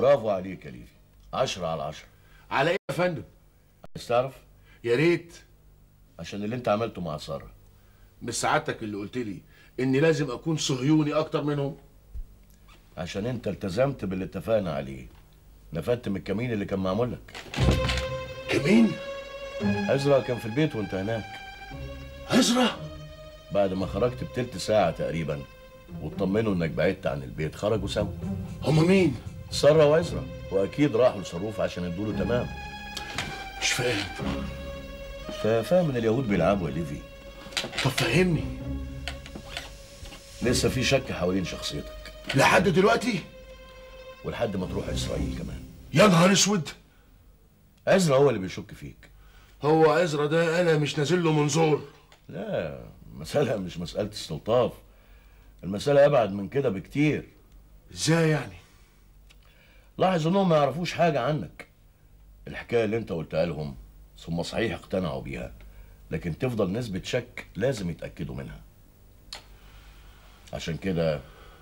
برافو عليك يا ليفي عشرة على عشرة على ايه يا فندم عايز تعرف يا ريت عشان اللي انت عملته مع ساره مش سعادتك اللي قلت لي اني لازم اكون صهيوني اكتر منهم عشان انت التزمت باللي اتفقنا عليه نفدت من الكمين اللي كان معمول لك كمين عزرا كان في البيت وانت هناك عزرا بعد ما خرجت بتلت ساعة تقريبا واطمنوا انك بعدت عن البيت خرجوا سوا هما مين سارة وعزرا واكيد راحوا لصاروف عشان يدوله تمام مش فاهم فاهم ان اليهود بيلعبوا يا ليفي طب فهمني لسه في شك حوالين شخصيتك لحد دلوقتي ولحد ما تروح اسرائيل كمان يا نهار اسود عزرا هو اللي بيشك فيك هو عزرا ده انا مش نازل له منظور لا المسألة مش مسألة استلطاف المسألة أبعد من كده بكتير ازاي يعني لاحظ إنهم ما يعرفوش حاجة عنك الحكاية اللي أنت قلتها لهم ثم صحيح اقتنعوا بيها لكن تفضل نسبة شك لازم يتأكدوا منها عشان كده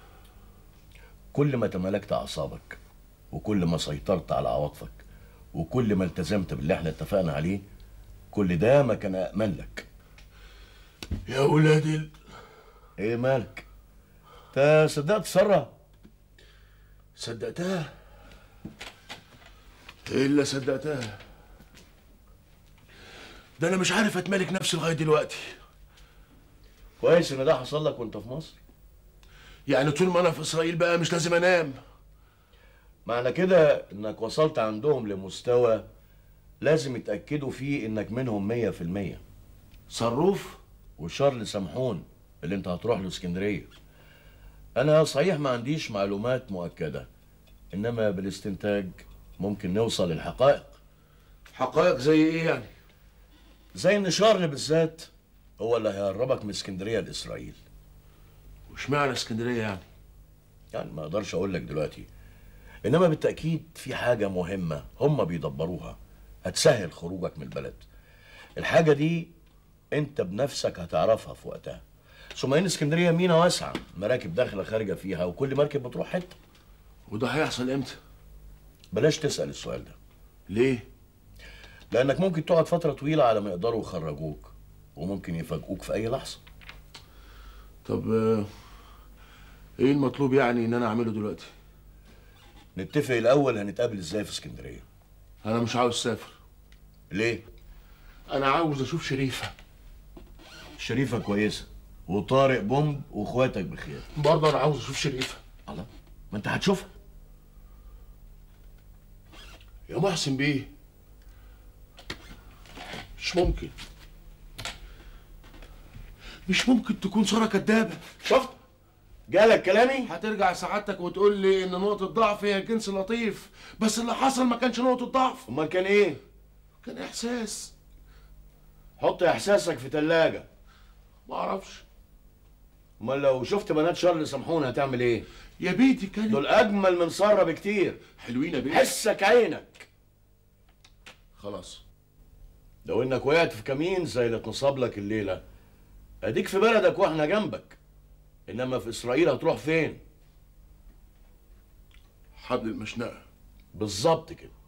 كل ما تمالكت أعصابك وكل ما سيطرت على عواطفك وكل ما التزمت باللي احنا اتفقنا عليه كل ده ما كان أأمن لك يا ولاد ال... ايه مالك؟ انت صدقت سارة؟ صدقتها الا صدقتها ده انا مش عارف اتملك نفسي لغايه دلوقتي كويس ان ده حصل لك وانت في مصر يعني طول ما انا في اسرائيل بقى مش لازم انام معنى كده انك وصلت عندهم لمستوى لازم يتأكدوا فيه انك منهم مية في المية صروف وشارل سمحون اللي انت هتروح له اسكندرية انا صحيح ما عنديش معلومات مؤكدة انما بالاستنتاج ممكن نوصل للحقائق حقائق زي ايه يعني زي ان شارل بالذات هو اللي هيهربك من اسكندرية لإسرائيل وش معنى اسكندريه يعني يعني ما اقدرش اقول لك دلوقتي انما بالتاكيد في حاجه مهمه هم بيدبروها هتسهل خروجك من البلد الحاجه دي انت بنفسك هتعرفها في وقتها ثم ان اسكندريه مينا واسعه مراكب داخله خارجه فيها وكل مركب بتروح حته وده هيحصل امتى بلاش تسال السؤال ده ليه لانك ممكن تقعد فتره طويله على ما يقدروا يخرجوك وممكن يفاجئوك في اي لحظه طب آه، ايه المطلوب يعني ان انا اعمله دلوقتي نتفق الاول هنتقابل ازاي في اسكندريه انا مش عاوز اسافر ليه انا عاوز اشوف شريفه شريفه كويسه وطارق بومب واخواتك بخير برضه انا عاوز اشوف شريفه الله ما انت هتشوفها يا محسن بيه مش ممكن مش ممكن تكون ساره كدابه شفت جالك كلامي هترجع سعادتك وتقول لي ان نقطه ضعف هي الجنس اللطيف بس اللي حصل ما كانش نقطه ضعف امال كان ايه كان احساس حط احساسك في تلاجة ما اعرفش امال لو شفت بنات شارل سمحون هتعمل ايه يا بيتي كانت دول اجمل من ساره بكتير حلوين يا بيه حسك عينك خلاص لو انك وقعت في كمين زي اللي اتنصب لك الليله اديك في بلدك واحنا جنبك انما في اسرائيل هتروح فين حبل المشنقه بالظبط كده